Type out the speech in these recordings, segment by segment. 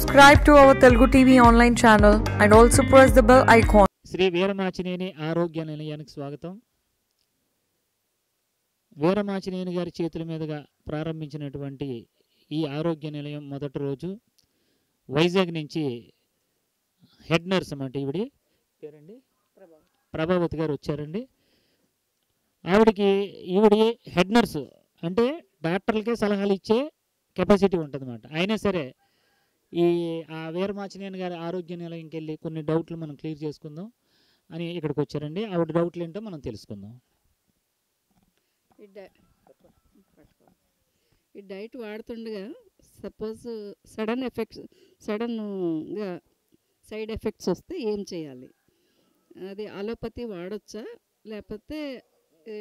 subscribe to our Telugu TV online channel and also press the bell icon. Shri Veeramachaneni ఆరోగ్య నిలయానికి స్వాగతం వీరమాచినేని గారి చేతుల మీదుగా ప్రారంభించినటువంటి ఈ ఆరోగ్య నిలయం మొదటి రోజు వైజాగ్ నుంచి హెడ్ నర్స్ అన్నమాట ఈవిడి పేరండి ప్రభావతి గారు వచ్చారండి ఆవిడకి ఈవిడి హెడ్ నర్సు అంటే డాక్టర్లకే సలహాలు ఇచ్చే కెపాసిటీ ఉంటుంది అయినా సరే ఈ ఆ వీరమాచినేని గారి ఆరోగ్య నిలయంకి వెళ్ళి కొన్ని డౌట్లు మనం క్లియర్ చేసుకుందాం అని ఇక్కడికి వచ్చారండి ఆవిడ డౌట్లు ఏంటో మనం తెలుసుకుందాం ఈ డై పట్టుకో. ఈ డైట్ వాడుతుండగా సపోజ్ సడన్ ఎఫెక్ట్స్ సడన్గా సైడ్ ఎఫెక్ట్స్ వస్తే ఏం చేయాలి అది అలోపతి వాడొచ్చా లేకపోతే ఏ,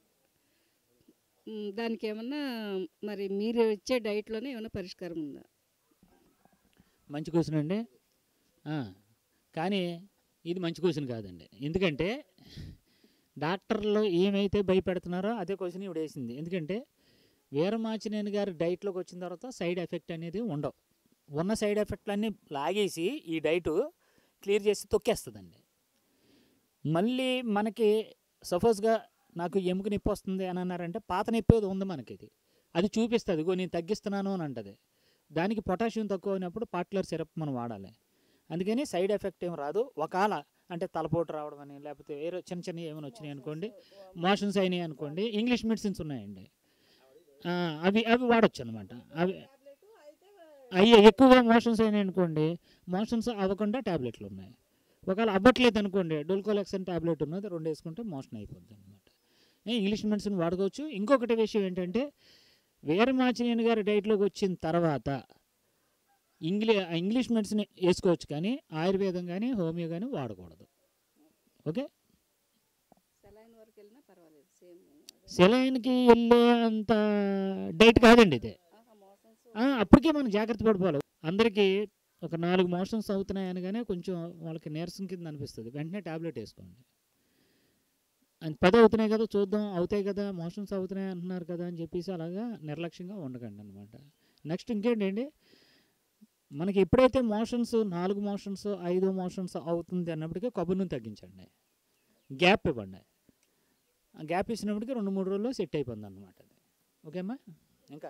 మ్, దానికి ఏమన్నా మరి మీరు ఇచ్చే డైట్లోనే ఏమైనా పరిష్కారం ఉందా మంచి క్వశ్చన్ అండి ఆ, కానీ ఇది మంచి క్వశ్చన్ కాదండి ఎందుకంటే డాక్టర్లు ఏమైతే భయపెడుతున్నారో అదే క్వశ్చన్ ఇవిడ వేసింది ఎందుకంటే వీరమాచినేని గారి డైట్లోకి వచ్చిన తర్వాత సైడ్ ఎఫెక్ట్ అనేది ఉండవు ఉన్న సైడ్ ఎఫెక్ట్లన్నీ లాగేసి ఈ డైట్ క్లియర్ చేసి తొక్కేస్తుందండి మళ్ళీ మనకి సపోజ్గా నాకు ఎముక నొప్పి వస్తుంది అని అన్నారంటే పాత నొప్పి ఏదో ఉంది మనకి ఇది అది చూపిస్తుంది ఇగో నేను తగ్గిస్తున్నాను అని అంటది దానికి పొటాషియం తక్కువ అయినప్పుడు పార్టిలర్ సిరప్ మనం వాడాలి అందుకని సైడ్ ఎఫెక్ట్ ఏం రాదు ఒకవేళ అంటే తలపోటు రావడం అని లేకపోతే వేరే చిన్న చిన్న ఏమైనా వచ్చినాయి అనుకోండి మోషన్స్ అయినాయి అనుకోండి ఇంగ్లీష్ మెడిసిన్స్ ఉన్నాయండి ఆ, అవి అవి వాడచ్చు అనమాట అవి అయ్యే ఎక్కువగా మోషన్స్ అయినాయి అనుకోండి మోషన్స్ అవ్వకుండా ట్యాబ్లెట్లు ఉన్నాయి ఒకవేళ అవ్వట్లేదు అనుకోండి డోల్కోలెక్సన్ ట్యాబ్లెట్ ఉన్నది రెండు వేసుకుంటే మోషన్ అయిపోద్ది అనమాట ఇంగ్లీష్ మెడిసిన్ వాడుకోవచ్చు ఇంకొకటి విషయం ఏంటంటే వీరమాచినేని గారి డైట్లోకి వచ్చిన తర్వాత ఇంగ్లీ ఇంగ్లీష్ మెడిసిన్ వేసుకోవచ్చు కానీ ఆయుర్వేదం కానీ హోమియో కానీ వాడకూడదు ఓకే సెలైన్ వరకు వెళ్ళినా పర్వాలేదు సేమ్ సెలైన్కి వెళ్ళే అంత డైట్ కాదండి ఇది ఆ, అప్పటికే మనం జాగ్రత్త పడిపోవాలి అందరికీ ఒక నాలుగు మోషన్స్ అవుతున్నాయి అనగానే కొంచెం వాళ్ళకి నీరసం కింద అనిపిస్తుంది వెంటనే ట్యాబ్లెట్ వేసుకోండి అది పది అవుతున్నాయి కదా చూద్దాం అవుతాయి కదా మోషన్స్ అవుతున్నాయి అంటున్నారు కదా అని చెప్పేసి అలాగా నిర్లక్ష్యంగా ఉండకండి అనమాట నెక్స్ట్ ఇంకేంటండి మనకి ఎప్పుడైతే మోషన్స్ నాలుగు మోషన్స్ ఐదు మోషన్స్ అవుతుంది అన్నప్పటికీ కొబ్బరి నూనె తగ్గించండి గ్యాప్ ఇవ్వండి ఆ గ్యాప్ ఇచ్చినప్పటికీ రెండు మూడు రోజుల్లో సెట్ అయిపోతుంది అనమాట అది ఓకేమ్మా ఇంకా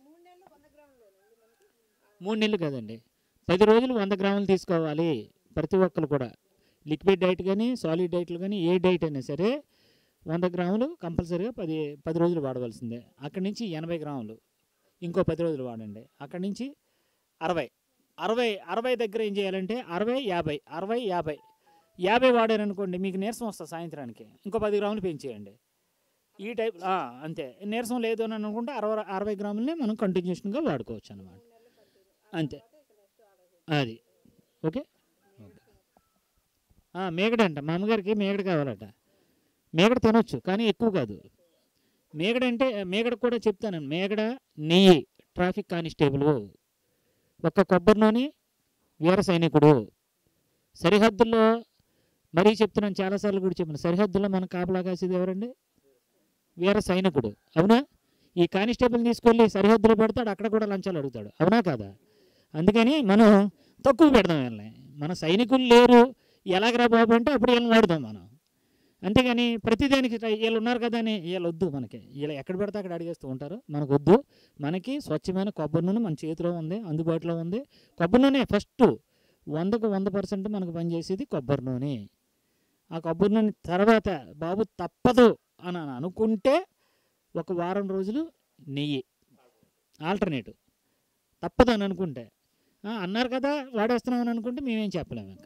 మూడు నెలలు కదండి పది రోజులు వంద గ్రాములు తీసుకోవాలి ప్రతి ఒక్కరు కూడా లిక్విడ్ డైట్ కానీ సాలిడ్ డైట్లు కానీ ఏ డైట్ అయినా సరే వంద గ్రాములు కంపల్సరీగా పది పది రోజులు వాడవలసిందే అక్కడి నుంచి ఎనభై గ్రాములు ఇంకో పది రోజులు వాడండి అక్కడి నుంచి అరవై అరవై అరవై దగ్గర ఏం చేయాలంటే అరవై యాభై అరవై యాభై యాభై వాడారనుకోండి మీకు నీరసం వస్తుంది సాయంత్రానికి ఇంకో పది గ్రాములు పెంచేయండి ఈ టైప్ ఆ, అంతే నీరసం లేదు అని అనుకుంటే అరవై అరవై గ్రాములని మనం కంటిన్యూషన్గా వాడుకోవచ్చు అనమాట అంతే అది ఓకే ఓకే ఆ, మేగడ అంట మా అమ్మగారికి మేగడ కావాలట మేగడ తినొచ్చు కానీ ఎక్కువ కాదు మేగడ అంటే మేగడ కూడా చెప్తాను మేగడ నెయ్యి ట్రాఫిక్ కానిస్టేబుల్ ఒక్క కొబ్బరి నూనె వీర సైనికుడు సరిహద్దుల్లో మరీ చెప్తున్నాను చాలాసార్లు కూడా చెప్పాను సరిహద్దుల్లో మన కాపలా కాసేది ఎవరండి వీర సైనికుడు అవునా ఈ కానిస్టేబుల్ తీసుకెళ్ళి సరిహద్దులో పెడతాడు అక్కడ కూడా లంచాలు అడుగుతాడు అవునా కాదా అందుకని మనం తక్కువ పెడదాం వీళ్ళని మన సైనికులు లేరు ఎలాగరా బాబు అంటే అప్పుడు వీళ్ళని వాడదాం మనం అంతేగాని ప్రతిదానికి ట్రై- వీళ్ళు ఉన్నారు కదా అని వీళ్ళు వద్దు మనకి వీళ్ళు ఎక్కడ పెడితే అక్కడ అడిగేస్తూ ఉంటారు మనకు వద్దు మనకి స్వచ్ఛమైన కొబ్బరి నూనె మన చేతిలో ఉంది అందుబాటులో ఉంది కొబ్బరి నూనె ఫస్ట్ వందకు వంద పర్సెంట్ మనకు పనిచేసేది కొబ్బరి నూనె ఆ కొబ్బరి నూనె తర్వాత బాబు తప్పదు అని అని అనుకుంటే ఒక వారం రోజులు నెయ్యి ఆల్టర్నేటివ్ తప్పదు అని అనుకుంటే ఆ, అన్నారు కదా వాడేస్తున్నాం అని అనుకుంటే మేమేం చెప్పలేము ఇంకా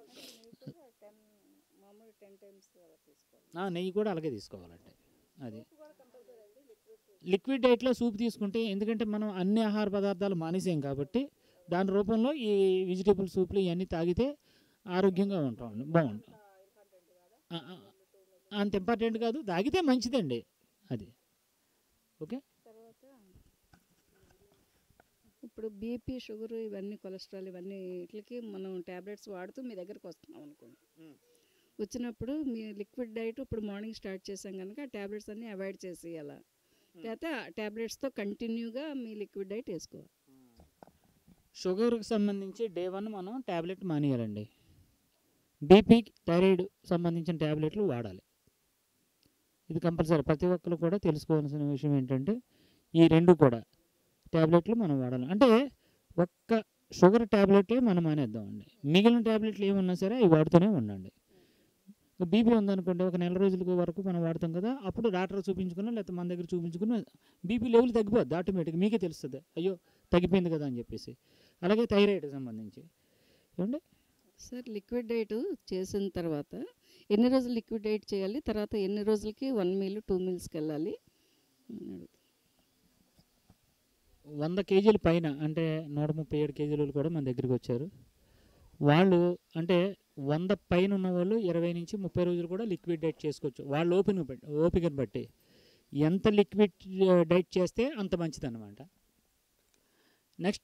మామూలు టెన్ టైమ్స్ తీసుకోవాలి ఆ, నెయ్యి కూడా అలాగే తీసుకోవాలంటే అది లిక్విడ్ డైట్లో సూప్ తీసుకుంటే ఎందుకంటే మనం అన్ని ఆహార పదార్థాలు మానేసాం కాబట్టి దాని రూపంలో ఈ వెజిటేబుల్ సూప్లు ఇవన్నీ తాగితే ఆరోగ్యంగా ఉంటాం బాగుంటాం ఆ, ఆ, అంత ఇంపార్టెంట్ కాదు తాగితే మంచిదండి అది ఓకే తర్వాత ఇప్పుడు బీపీ షుగర్ ఇవన్నీ కొలెస్ట్రాల్ ఇవన్నీ వీటికి మనం ట్యాబ్లెట్స్ వాడుతూ మీ దగ్గరకు వస్తున్నాం అనుకోండి మ్. వచ్చినప్పుడు మీ లిక్విడ్ డైట్ ఇప్పుడు మార్నింగ్ స్టార్ట్ చేసాం కనుక ఆ ట్యాబ్లెట్స్ అన్నీ అవాయిడ్ చేసేయాలా లేకపోతే ఆ ట్యాబ్లెట్స్తో కంటిన్యూగా మీ లిక్విడ్ డైట్ వేసుకోవాలి షుగర్కి సంబంధించి డే వన్ మనం ట్యాబ్లెట్ మానేయాలండి బీపీ థైరాయిడ్ సంబంధించిన ట్యాబ్లెట్లు వాడాలి ఇది కంపల్సరీ ప్రతి ఒక్కరు కూడా తెలుసుకోవాల్సిన విషయం ఏంటంటే ఈ రెండు కూడా ట్యాబ్లెట్లు మనం వాడాలి అంటే ఒక్క షుగర్ ట్యాబ్లెటే మనం మానేద్దామండి మిగిలిన ట్యాబ్లెట్లు ఏమున్నా సరే అవి వాడుతూనే ఉండండి బీపీ ఉందనుకోండి ఒక నెల రోజుల వరకు మనం వాడతాం కదా అప్పుడు డాక్టర్ చూపించుకున్నా లేకపోతే మన దగ్గర చూపించుకున్నా బీపీ లెవెల్ తగ్గిపోద్ది ఆటోమేటిక్ మీకే తెలుస్తుంది అయ్యో తగ్గిపోయింది కదా అని చెప్పేసి అలాగే థైరాయిడ్ సంబంధించి ఏమండి సార్ లిక్విడ్ డైట్ చేసిన తర్వాత ఎన్ని రోజులు లిక్విడ్ డైట్ చేయాలి తర్వాత ఎన్ని రోజులకి వన్ మీల్ టూ మీల్స్కి వెళ్ళాలి అని అడుగుతున్నా. వంద కేజీల పైన అంటే నూట ముప్పై ఏడు కేజీలు కూడా మన దగ్గరికి వచ్చారు వాళ్ళు అంటే వంద పైన ఉన్న వాళ్ళు ఇరవై నుంచి ముప్పై రోజులు కూడా లిక్విడ్ డైట్ చేసుకోవచ్చు వాళ్ళ ఓపిక బట్టి ఓపికను బట్టి ఎంత లిక్విడ్ డైట్ చేస్తే అంత మంచిది అనమాట next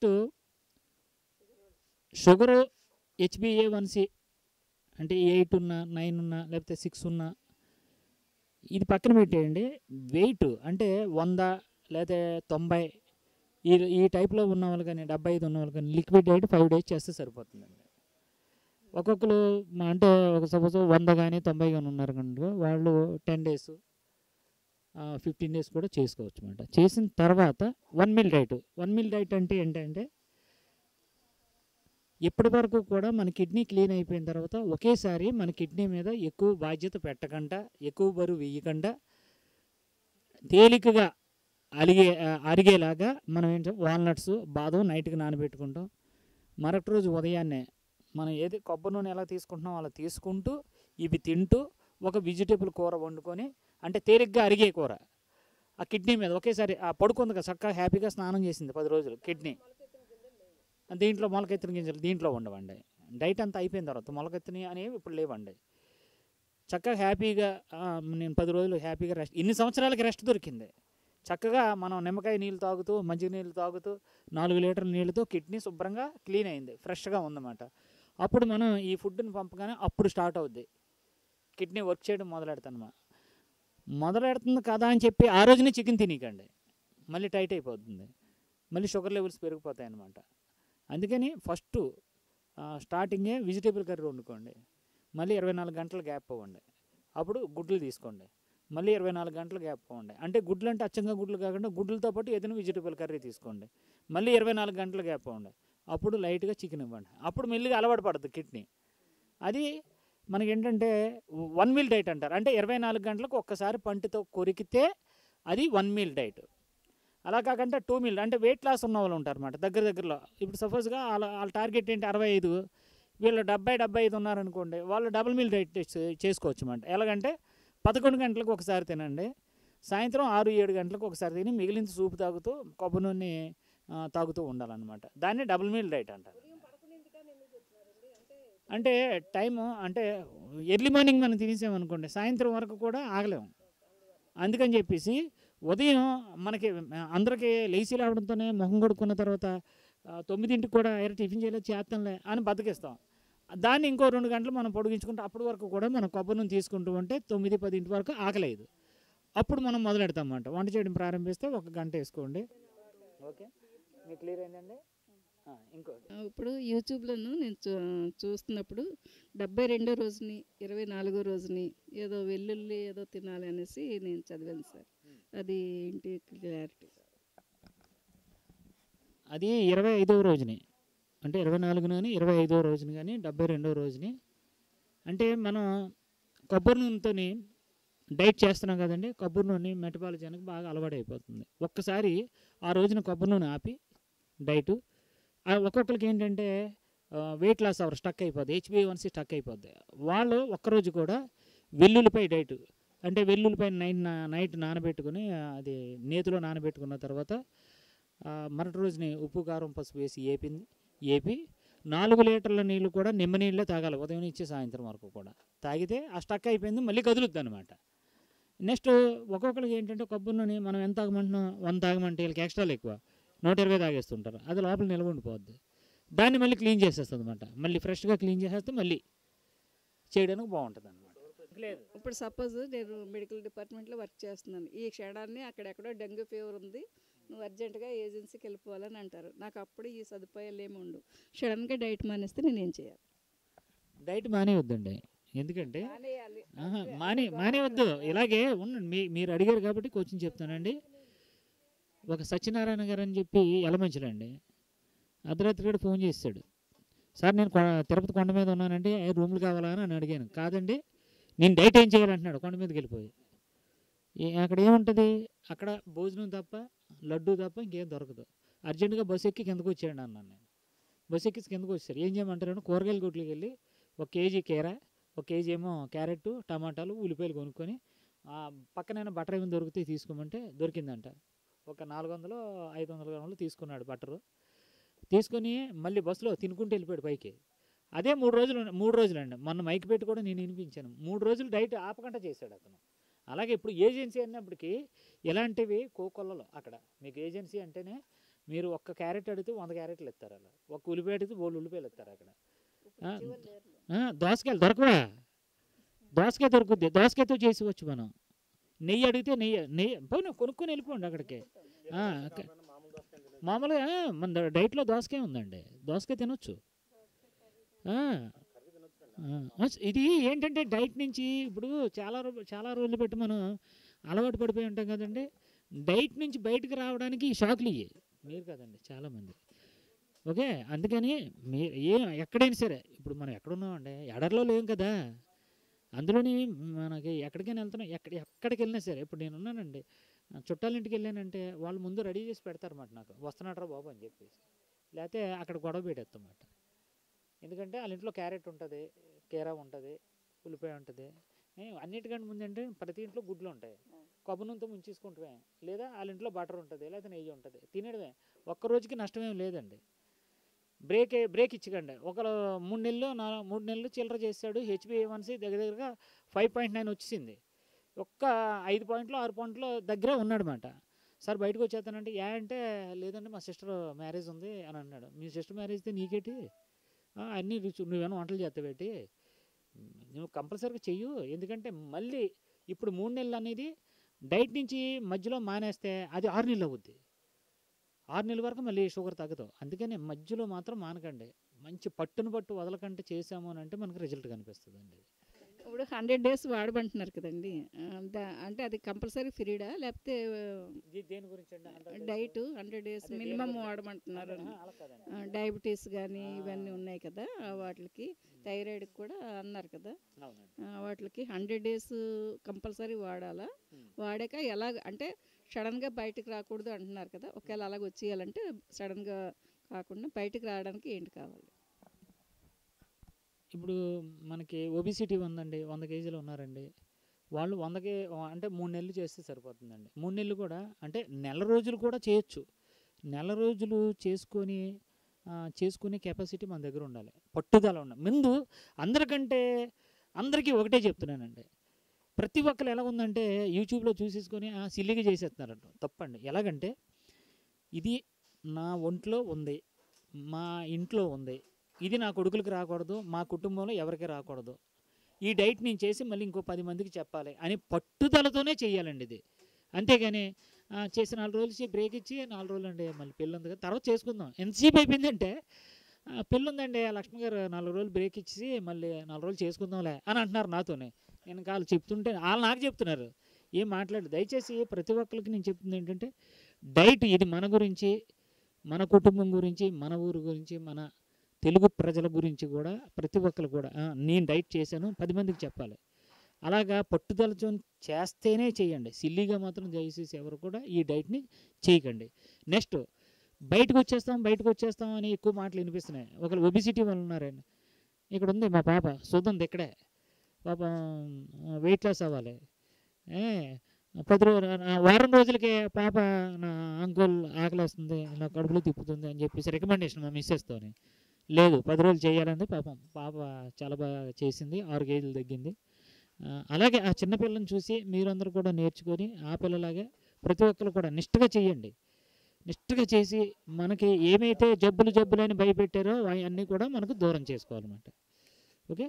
sugar HbA one C అంటే ఎయిట్ ఉన్నా నైన్ ఉన్నా లేకపోతే సిక్స్ ఉన్నా ఇది పక్కన పెట్టేయండి వెయిట్ అంటే వంద లేకపోతే తొంభై ఈ ఈ టైప్లో ఉన్న వాళ్ళు కానీ డెబ్బై ఐదు ఉన్న వాళ్ళు కానీ లిక్విడ్ డైట్ ఫైవ్ డేస్ చేస్తే సరిపోతుందండి ఒక్కొక్కరు మా అంటే ఒక సపోజ్ వంద కానీ తొంభై కానీ ఉన్నారు కనుక వాళ్ళు టెన్ డేస్ ఫిఫ్టీన్ డేస్ కూడా చేసుకోవచ్చు అనమాట చేసిన తర్వాత one meal diet one meal diet అంటే ఏంటంటే ఇప్పటి వరకు కూడా మన కిడ్నీ క్లీన్ అయిపోయిన తర్వాత ఒకేసారి మన కిడ్నీ మీద ఎక్కువ బాధ్యత పెట్టకుండా ఎక్కువ బరువు వేయకుండా తేలికగా అలిగే ఆ, అరిగేలాగా మనం ఏంటో వాల్నట్స్ బాదం నైట్కి నానబెట్టుకుంటాం మరొకటి రోజు ఉదయాన్నే మనం ఏది కొబ్బరి నూనె ఎలా తీసుకుంటున్నాం అలా తీసుకుంటూ ఇవి తింటూ ఒక వెజిటేబుల్ కూర వండుకొని అంటే తేలిగ్గా అరిగే కూర ఆ కిడ్నీ మీద ఒకేసారి ఆ పడుకుంది కదా చక్కగా హ్యాపీగా స్నానం చేసింది పది రోజులు కిడ్నీ దీంట్లో మొలకెత్తిన గింజలు దీంట్లో ఉండవండి డైట్ అంతా అయిపోయిన తర్వాత మొలకెత్తిన అనేవి ఇప్పుడు లేవండి చక్కగా హ్యాపీగా ఆ, నేను పది రోజులు హ్యాపీగా రెస్ట్ ఇన్ని సంవత్సరాలకి రెస్ట్ దొరికింది చక్కగా మనం నిమ్మకాయ నీళ్ళు తాగుతూ మంచిగా నీళ్ళు తాగుతూ నాలుగు లీటర్ల నీళ్ళతో కిడ్నీ శుభ్రంగా క్లీన్ అయింది ఫ్రెష్గా ఉందన్నమాట అప్పుడు మనం ఈ ఫుడ్ని పంపగానే అప్పుడు స్టార్ట్ అవుద్ది కిడ్నీ వర్క్ చేయడం మొదలెడతానమా మొదలెడుతుంది కదా అని చెప్పి ఆ రోజునే చికెన్ తినకండి మళ్ళీ టైట్ అయిపోతుంది మళ్ళీ షుగర్ లెవెల్స్ పెరిగిపోతాయి అన్నమాట అందుకని ఫస్ట్ స్టార్టింగే వెజిటేబుల్ కర్రీ వండుకోండి మళ్ళీ ఇరవై నాలుగు గంటల గ్యాప్ ఇవ్వండి అప్పుడు గుడ్లు తీసుకోండి మళ్ళీ ఇరవై నాలుగు గంటల గ్యాప్ ఇవ్వండి అంటే గుడ్లు అంటే అచ్చంగా గుడ్లు కాకుండా గుడ్లతో పాటు ఏదైనా వెజిటేబుల్ కర్రీ తీసుకోండి మళ్ళీ ఇరవై నాలుగు గంటల గ్యాప్ ఇవ్వండి అప్పుడు లైట్గా చికెన్ ఇవ్వండి అప్పుడు మెల్లిగా అలవాటు పడుతుంది కిడ్నీ అది మనకి ఏంటంటే వన్ మీల్ డైట్ అంటారు అంటే ఇరవై నాలుగు గంటలకు ఒక్కసారి పంటితో కొరికితే అది వన్ మీల్ డైట్ అలా కాకుండా టూ మీల్ అంటే వెయిట్ లాస్ ఉన్న వాళ్ళు ఉంటారు అన్నమాట దగ్గర దగ్గరలో ఇప్పుడు సపోజ్గా వాళ్ళ వాళ్ళ టార్గెట్ ఏంటి అరవై ఐదు వీళ్ళు డెబ్బై డెబ్బై ఐదు ఉన్నారనుకోండి వాళ్ళు డబుల్ మీల్ డైట్ చే- చేసుకోవచ్చు అన్నమాట ఎలాగంటే పదకొండు గంటలకు ఒకసారి తినండి సాయంత్రం ఆరు ఏడు గంటలకు ఒకసారి తిని మిగిలిన సూపు తాగుతూ కొబ్బరి నూనె ఆ, తాగుతూ ఉండాలన్నమాట దాన్ని డబుల్ మీల్ డైట్ అంటారు అంటే టైము అంటే ఎర్లీ మార్నింగ్ మనం తినేసామనుకోండి సాయంత్రం వరకు కూడా ఆగలేము అందుకని చెప్పేసి ఉదయం మనకి అందరికీ లేచి రావడంతోనే మొహం కొడుకున్న తర్వాత ఆ, తొమ్మిదింటికి కూడా ఎర టిఫిన్ చేయలేదు చేస్తాంలే అని బతికిస్తాం దాన్ని ఇంకో రెండు గంటలు మనం పొడిగించుకుంటే అప్పటి వరకు కూడా మనం కొబ్బరి నూనె తీసుకుంటూ ఉంటే తొమ్మిది పదింటి వరకు ఆకలేదు అప్పుడు మనం మొదలెడతాం అన్నమాట వంట చేయడం ప్రారంభిస్తే ఒక గంట వేసుకోండి ఓకే మీకు క్లియర్ అయిందండి ఆ, ఇంకోటి ఆ, ఇప్పుడు యూట్యూబ్లోను నేను చూ చూస్తున్నప్పుడు డెబ్బై రెండో రోజుని ఇరవై నాలుగో రోజుని ఏదో వెల్లుల్లి ఏదో తినాలి అనేసి నేను చదివాను సార్ అది ఏంటి క్లారిటీ అది ఇరవై ఐదవ రోజుని అంటే ఇరవై నాలుగున కానీ ఇరవై ఐదవ రోజుని కానీ డెబ్బై రెండవ రోజుని అంటే మనం కొబ్బరి నూనెతోని డైట్ చేస్తున్నాం కదండి కొబ్బరి నూనె మెటబాలిజానికి బాగా అలవాటు అయిపోతుంది ఒక్కసారి ఆ రోజున కొబ్బరి నూనె ఆపి డైటు ఆ ఒక్కొక్కరికి ఏంటంటే వెయిట్ లాస్ అవర్ స్టక్ అయిపోద్ది హెచ్బి వన్సీ స్టక్ అయిపోద్ది వాళ్ళు ఒక్కరోజు కూడా వెల్లుల్లిపై డైట్ అంటే వెల్లుల్లిపై నైట్ నైట్ నానబెట్టుకుని ఆ, అది నేతిలో నానబెట్టుకున్న తర్వాత ఆ, మరటి రోజుని ఉప్పు కారం పసుపు వేసి ఏపింది ఏపి నాలుగు లీటర్ల నీళ్ళు కూడా నిమ్మ నీళ్ళే తాగాలి ఉదయం నుంచి సాయంత్రం వరకు కూడా తాగితే ఆ స్టక్ అయిపోయింది మళ్ళీ కదులుద్ది అనమాట నెక్స్ట్ ఒక్కొక్కరికి ఏంటంటే కొబ్బరి నూనె మనం ఎంత తాగమంటున్నాం వంద తాగమంటే వీళ్ళకి ఎక్స్ట్రాలు ఎక్కువ నూట ఇరవై తాగేస్తుంటారు అది లోపల నిల్వ ఉండిపోద్ది దాన్ని మళ్ళీ క్లీన్ చేసేస్తుంది అనమాట మళ్ళీ ఫ్రెష్గా క్లీన్ చేసేస్తే మళ్ళీ చేయడానికి బాగుంటుంది అనమాట లేదు ఇప్పుడు సపోజ్ నేను మెడికల్ డిపార్ట్మెంట్లో వర్క్ చేస్తున్నాను ఈ క్షణాన్ని అక్కడెక్కడో డెంగ్యూ ఫీవర్ ఉంది నువ్వు అర్జెంటుగా ఏజెన్సీకి వెళ్ళిపోవాలని అంటారు నాకు అప్పుడు ఈ సదుపాయాలు ఏమి ఉండవు సడన్గా డైట్ మానేస్తే నేను ఏం చేయాలి డైట్ మానేయొద్దండి ఎందుకంటే మానేయాలి ఆహా, మానే మానేవద్దు ఇలాగే ఉండండి మీ మీరు అడిగారు కాబట్టి కోచింగ్ చెప్తానండి ఒక సత్యనారాయణ గారు అని చెప్పి ఎలమంచులండి అర్ధరాత్రి కూడా ఫోన్ చేస్తాడు సార్ నేను కొ- తిరుపతి కొండ మీద ఉన్నానండి ఏ రూమ్లు కావాలా అని అడిగాను కాదండి నేను డైట్ ఏం చేయాలంటున్నాడు కొండ మీదకి వెళ్ళిపోయి ఏ- అక్కడ ఏముంటుంది అక్కడ భోజనం తప్ప లడ్డు తప్ప ఇంకేం దొరకదు అర్జెంటుగా బస్సు ఎక్కి కిందకు వచ్చాడు అన్నాను నేను బస్సు ఎక్కి కిందకు వచ్చారు ఏం చేయమంటారు కూరగాయల కొట్లకి వెళ్ళి ఒక కేజీ కీర ఒక కేజీ ఏమో క్యారెట్ టమాటాలు ఉల్లిపాయలు కొనుక్కొని ఆ పక్కనైనా బటర్ ఏమైనా దొరికితే తీసుకోమంటే దొరికిందంట ఒక నాలుగు వందలు ఐదు వందల గ్రాములు తీసుకున్నాడు బట్టరు తీసుకొని మళ్ళీ బస్సులో తినుకుంటూ వెళ్ళిపోయాడు పైకి అదే మూడు రోజులు మూడు రోజులు అండి మొన్న మైక్ పెట్టి కూడా నేను వినిపించాను మూడు రోజులు డైట్ ఆపకుండా చేశాడు అతను అలాగే ఇప్పుడు ఏజెన్సీ అన్నప్పటికీ ఇలాంటివి కోకొల్లలో అక్కడ మీకు ఏజెన్సీ అంటేనే మీరు ఒక్క క్యారెట్ అడిగితే వంద క్యారెట్లు ఇస్తారు అలా ఒక్క ఉల్లిపాయ అడిగితే బోళ్ళు ఉల్లిపాయలు ఇస్తారు అక్కడ ఆ, ఆ, దోసకాయలు దొరకవా దోసకాయ దొరుకుద్ది దోసకాయతో చేసుకోవచ్చు మనం నెయ్యి అడిగితే నెయ్యి నెయ్యి పోనీ కొనుక్కొని వెళ్ళిపోండి అక్కడికి ఆ, క- మామూలుగా ఆ, మన డైట్లో దోసకాయ ఉందండి దోసకాయ తినొచ్చు ఆ, ఆ, అస్- ఇది ఏంటంటే డైట్ నుంచి ఇప్పుడు చాలా రో చాలా రోజులు పెట్టి మనం అలవాటు పడిపోయి ఉంటాం కదండి డైట్ నుంచి బయటకు రావడానికి ఈ షాకులు ఇవి మీరు కదండి చాలామంది ఓకే అందుకని మీ ఏ ఎక్కడైనా సరే ఇప్పుడు మనం ఎక్కడున్నామండి ఎడర్లో లేం కదా అందులోని మనకి ఎక్కడికైనా వెళ్తున్నాం ఎక్కడ ఎక్కడికి వెళ్ళినా సరే ఇప్పుడు నేను ఉన్నానండి ఆ, చుట్టాల ఇంటికి వెళ్ళానంటే వాళ్ళు ముందు రెడీ చేసి పెడతారన్నమాట నాకు వస్తున్నాడరా బాబు అని చెప్పేసి లేకపోతే అక్కడ గొడవ పెట్టేస్తామాట ఎందుకంటే వాళ్ళ ఇంట్లో క్యారెట్ ఉంటుంది కీరా ఉంటుంది ఉల్లిపాయ ఉంటుంది ఏ, అన్నిటికంటే ముందు అంటే ప్రతి ఇంట్లో గుడ్లు ఉంటాయి కొబ్బరి నూనెతో ముంచేసుకుంటామే లేదా వాళ్ళ ఇంట్లో బటర్ ఉంటుంది లేదా నెయ్యి ఉంటుంది తినడమే ఒక్క రోజుకి నష్టమేం లేదండి బ్రేక్ బ్రేక్ ఇచ్చకండి ఒక మూడు నెలలు నాలుగు మూడు నెలలు చిల్లర చేశాడు హెచ్బిఏవన్సీ దగ్గర దగ్గరగా ఫైవ్ పాయింట్ నైన్ వచ్చింది ఒక్క ఐదు పాయింట్లు ఆరు పాయింట్లు దగ్గరే ఉన్నాడనమాట సార్ బయటకు వచ్చేస్తానంటే ఏ అంటే లేదండి మా సిస్టర్ మ్యారేజ్ ఉంది అని అన్నాడు మీ సిస్టర్ మ్యారేజ్ అయితే నీకేటి ఆ, అన్నీ రుచి నువ్వేమో వంటలు చేస్తావేటి నువ్వు కంపల్సరీగా చెయ్యు ఎందుకంటే మళ్ళీ ఇప్పుడు మూడు నెలలు అనేది డైట్ నుంచి మధ్యలో మానేస్తే అది ఆరు నెలలు అవుద్ది ఆరు నెలల వరకు మళ్ళీ షుగర్ తగ్గదు అందుకని మధ్యలో మాత్రం మానకండి మంచి పట్టును పట్టు వదలకంటే చేసాము అని అంటే మనకు రిజల్ట్ కనిపిస్తుంది అండి ఇప్పుడు హండ్రెడ్ డేస్ వాడమంటున్నారు కదండి ఆ, దా- అంటే అది కంపల్సరీ ఫ్రీడా లేకపోతే దేని గురించి అండి డైట్ హండ్రెడ్ డేస్ అదే మినిమం దేని వాడమంటున్నారు అలా కాదండి డయాబెటీస్ కానీ ఇవన్నీ ఉన్నాయి కదా ఆ వాటికి థైరాయిడ్ కూడా అన్నారు కదా అవునండి ఆ, వాటికి హండ్రెడ్ డేస్ కంపల్సరీ వాడాలా Hmm. వాడాక ఎలాగ అంటే సడన్గా బయటకు రాకూడదు అంటున్నారు కదా ఒకవేళ అలాగ వచ్చేయాలంటే సడన్గా కాకుండా బయటకు రావడానికి ఏంటి కావాలి ఇప్పుడు మనకి ఒబిసిటీ ఉందండి వంద కేజీలు ఉన్నారండి వాళ్ళు వందకి అంటే మూడు నెలలు చేస్తే సరిపోతుందండి మూడు నెలలు కూడా అంటే నెల రోజులు కూడా చేయొచ్చు నెల రోజులు చేసుకొని ఆ, చేసుకునే కెపాసిటీ మన దగ్గర ఉండాలి పట్టుదల ఉండాలి ముందు అందరికంటే అందరికీ ఒకటే చెప్తున్నానండి ప్రతి ఒక్కరు ఎలా ఉందంటే యూట్యూబ్లో చూసేసుకొని ఆ, సిల్లిగా చేసేస్తున్నారంట తప్పండి ఎలాగంటే ఇది నా ఒంట్లో ఉంది మా ఇంట్లో ఉంది ఇది నా కొడుకులకు రాకూడదు మా కుటుంబంలో ఎవరికి రాకూడదు ఈ డైట్ నేను చేసి మళ్ళీ ఇంకో పది మందికి చెప్పాలి అని పట్టుదలతోనే చేయాలండి ఇది అంతేగాని ఆ, చేసి నాలుగు రోజులు చే- బ్రేక్ ఇచ్చి నాలుగు రోజులు అండి మళ్ళీ పెళ్ళి ఉంది కదా తర్వాత చేసుకుందాం ఎంతసేపు అయిపోయిందంటే ఆ, పెళ్ళి ఉందండి ఆ లక్ష్మి గారు నాలుగు రోజులు బ్రేక్ ఇచ్చి మళ్ళీ నాలుగు రోజులు చేసుకుందాంలే అని అంటున్నారు నాతోనే నేను వాళ్ళు చెప్తుంటే వాళ్ళు నాకు చెప్తున్నారు ఏం మాట్లాడు దయచేసి ప్రతి ఒక్కరికి నేను చెప్తుంది ఏంటంటే డైట్ ఇది మన గురించి మన కుటుంబం గురించి మన ఊరు గురించి మన తెలుగు ప్రజల గురించి కూడా ప్రతి ఒక్కరు కూడా "ఆ, నేను డైట్ చేశాను పది మందికి చెప్పాలి అలాగా పట్టుదలతో చేస్తేనే చేయండి సిల్లీగా మాత్రం దయచేసి ఎవరు కూడా ఈ డైట్ని చేయకండి నెక్స్ట్ బయటకు వచ్చేస్తాం బయటకు వచ్చేస్తాం అని ఎక్కువ మాటలు వినిపిస్తున్నాయి ఒకరు ఒబిసిటీ వాళ్ళు ఉన్నారండి ఇక్కడ ఉంది మా పాప సుధంది ఇక్కడే పాప వెయిట్ లాస్ అవ్వాలి ఏ పది రోజు వారం రోజులకే పాప నా అంకుల్ ఆకలేస్తుంది నా కడుపులో తిప్పుతుంది అని చెప్పేసి రికమెండేషన్ మా మిస్సెస్తోని లేదు పది రోజులు చేయాలంది పాపం పాప చాలా బాగా చేసింది ఆరు కేజీలు తగ్గింది ఆ, అలాగే ఆ చిన్న పిల్లని చూసి మీరందరూ కూడా నేర్చుకొని ఆ పిల్లలాగే ప్రతి ఒక్కరు కూడా నిష్ఠగా చేయండి నిష్ఠగా చేసి మనకి ఏమైతే జబ్బులు జబ్బులు అని భయపెట్టారో అవన్నీ కూడా మనకు దూరం చేసుకోవాలన్నమాట ఓకే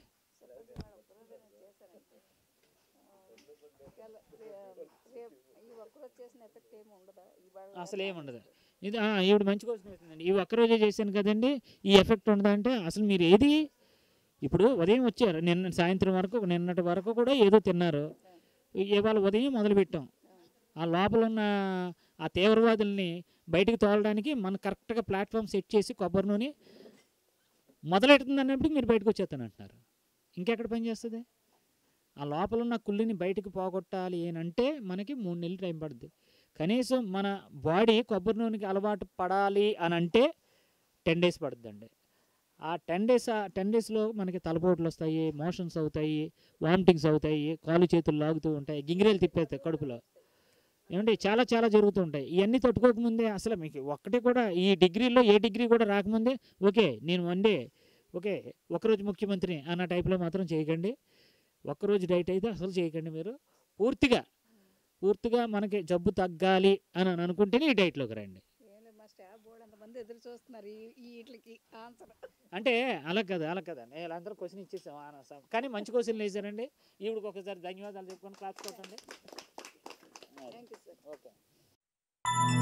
ఈ ఒక్కరోజు చేసిన ఎఫెక్ట్ ఏమి ఉండదా ఈ అసలు ఏముండదు ఇది ఆ, ఈవిడ మంచి క్వశ్చన్ వేసిందండి ఈ ఒక్కరోజే చేశాను కదండి ఈ ఎఫెక్ట్ ఉండదా అంటే అసలు మీరు ఏది ఇప్పుడు ఉదయం వచ్చారు నిన్న సాయంత్రం వరకు నిన్నటి వరకు కూడా ఏదో తిన్నారు ఇవాళ ఉదయం మొదలుపెట్టాం ఆ లోపల ఉన్న ఆ తీవ్రవాదుల్ని బయటికి తోలడానికి మనం కరెక్ట్గా ప్లాట్ఫామ్ సెట్ చేసి కొబ్బరి నూనె మొదలెడుతుంది అన్నప్పుడు మీరు బయటకు వచ్చేస్తాను అంటున్నారు ఇంకెక్కడ పని చేస్తుంది ఆ లోపల ఉన్న కుళ్ళిని బయటకు పోగొట్టాలి అని అంటే మనకి మూడు నెలలు టైం పడుతుంది కనీసం మన బాడీ కొబ్బరి నూనెకి అలవాటు పడాలి అని అంటే టెన్ డేస్ పడుతుందండి ఆ టెన్ డేస్ ఆ టెన్ డేస్లో మనకి తలపోట్లు వస్తాయి మోషన్స్ అవుతాయి వామిటింగ్స్ అవుతాయి కాలు చేతులు లాగుతూ ఉంటాయి గింగిరేలు తిప్పేస్తాయి కడుపులో ఏమంటే చాలా చాలా జరుగుతూ ఉంటాయి ఇవన్నీ తట్టుకోకముందే అసలు మీకు ఒక్కటి కూడా ఈ డిగ్రీలో ఏ డిగ్రీ కూడా రాకముందే ఓకే నేను వన్డే ఓకే ఒకరోజు ముఖ్యమంత్రి అన్న టైప్లో మాత్రం చేయకండి ఒక్కరోజు డైట్ అయితే అసలు చేయకండి మీరు పూర్తిగా పూర్తిగా మనకి జబ్బు తగ్గాలి అని అని అనుకుంటేనే ఈ డైట్లోకి రండి ఏంలే మా స్టాఫ్ బోర్డు అంతమంది ఎదురు చూస్తున్నారు ఈ ఈ వీటికి ఆన్సర్ అంటే అలా కదా అలా కదా నేను అందరూ క్వశ్చన్ ఇచ్చేసాం ఆనసాం కానీ మంచి క్వశ్చన్లు వేసారండి ఈవిడికి ఒకసారి ధన్యవాదాలు చెప్పుకొని క్లాస్ కొట్టండి థ్యాంక్ యూ సార్ ఓకే